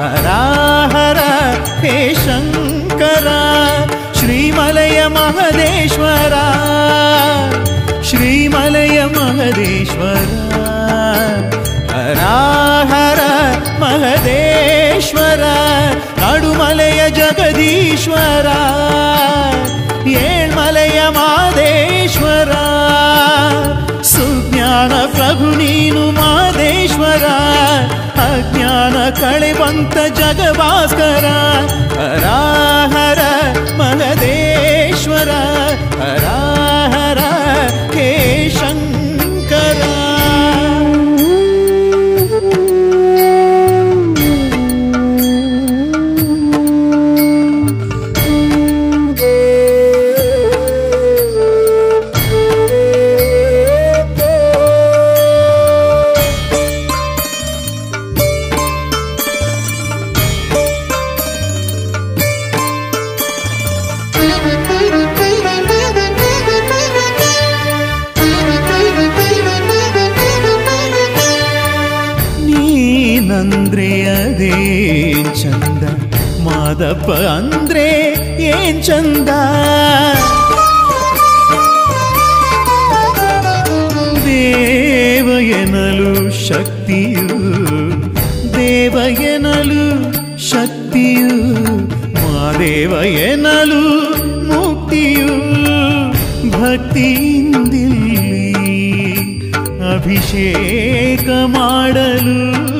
ಹರ ಹರ ಹೇ ಶಂಕರ ಶ್ರೀಮಲಯ ಮಹದೇಶ್ವರ ಶ್ರೀಮಲಯ ಮಹದೇಶ್ವರ ಹರ ಹರ ಮಹದೇಶ್ವರ ನಡುಮಲೆಯ ಜಗದೀಶ್ವರ ಏಳ್ಮಲೆಯ ಮಾದೇಶ್ವರ ಸುಜ್ಞಾನ ಪ್ರಭು ನೀನು ಮಾದೇಶ್ವರ ಅಜ್ಞಾನ ಕಳೆವಂತ ಜಗಭಾಸ್ಕರ ಹರ ಹರ ಮಹದೇಶ್ವರ ಹರ ಹರ ಹೇ ಶಂಕರ ನೀನಂದ್ರೆ ಅದೇನ್ ಚಂದ ಮಾದಪ್ಪ ಅಂದ್ರೆ ಏನ್ ಚಂದ ದೇವ ಎನ್ನಲು ಶಕ್ತಿಯು ದೇವ ಎನ್ನಲು ಶಕ್ತಿಯು ಮಾದೇವ ಎನ್ನಲು ಮುಕ್ತಿಯು ಭಕ್ತಿಯಿಂದಿಲ್ಲಿ ಅಭಿಷೇಕ ಮಾಡಲು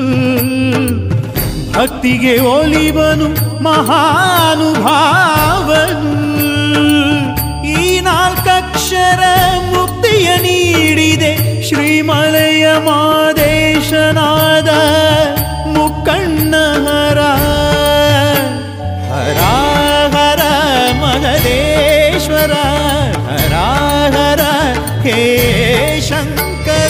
ಭಕ್ತಿಗೆ ಒಲಿವನು ಮಹಾನುಭಾವನು ಈ ನಾಲ್ಕಕ್ಷರ ಮುಕ್ತಿಯ ನೀಡಿದೆ ಶ್ರೀಮಲಯ ಮಾದೇಶನಾದ ಮುಕ್ಕಣ್ಣ ಹರ ಹರ ಹರ ಮಹದೇಶ್ವರ ಹರ ಹರ ಹೇ ಶಂಕರ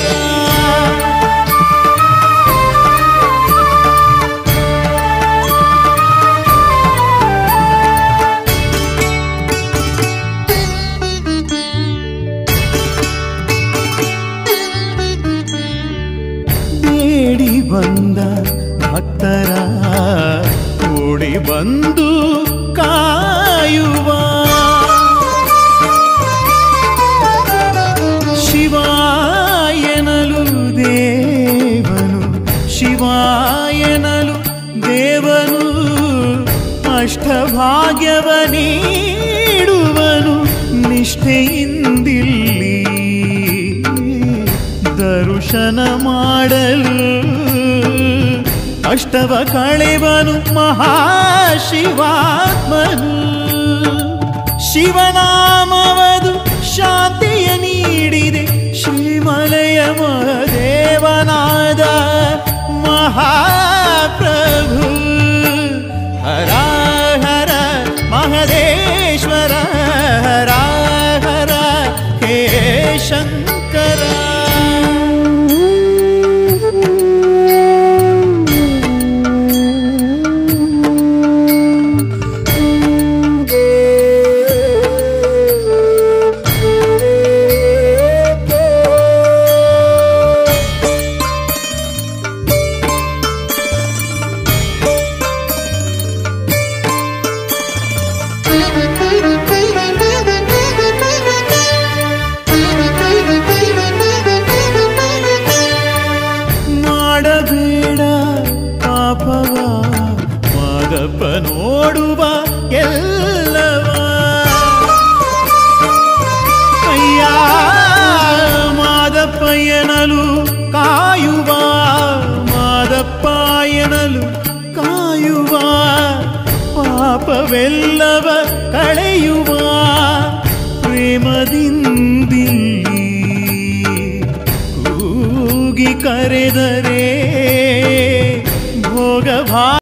ಬೇಡಿ ಬಂದ ಭಕ್ತರ ಕೂಡಿ ಬಂದು ಕಾಯುವ ಶಿವಾಯನಲು ದೇವನು ಶಿವಾಯನಲು ದೇವನು ಅಷ್ಟಭಾಗ್ಯವ ನೀಡುವನು ನಿಷ್ಠೆಯಿಂದಿಲ್ಲಿ ದರ್ಶನ ಮಾಡಲು ಅಷ್ಟವ ಕಳೆವನು ಮಹಾಶಿವಾತ್ಮನು ಶಿವನಾಮವದು ಶಾಂತಿಯ ನೀಡಿದೆ ಶ್ರೀಮಲಯ ಮಹದೇವನಾದ ಮಹಾಪ್ರಭು ಹರ ಹರ ಮಹದೇಶ್ವರ ಹರ ಹರ ಹೇ ಶಂಕರ ಮಾಡಬೇಡ ಪಾಪವ ಮಾದಪ್ಪ ನೋಡುವ ಎಲ್ಲವ ಅಯ್ಯ ಮಾದಪ್ಪಯ್ಯನಲು ಕಾಯುವ ಮಾದಪ್ಪಾಯನಲು ಕಾಯುವ ಪಾಪವೆಲ್ಲವ ಕಳೆಯುವ ಪ್ರೇಮದಿಂದಿಲ್ಲಿ ಕೂಗಿ ಕರೆದರೆ ಭೋಗ ಭಾ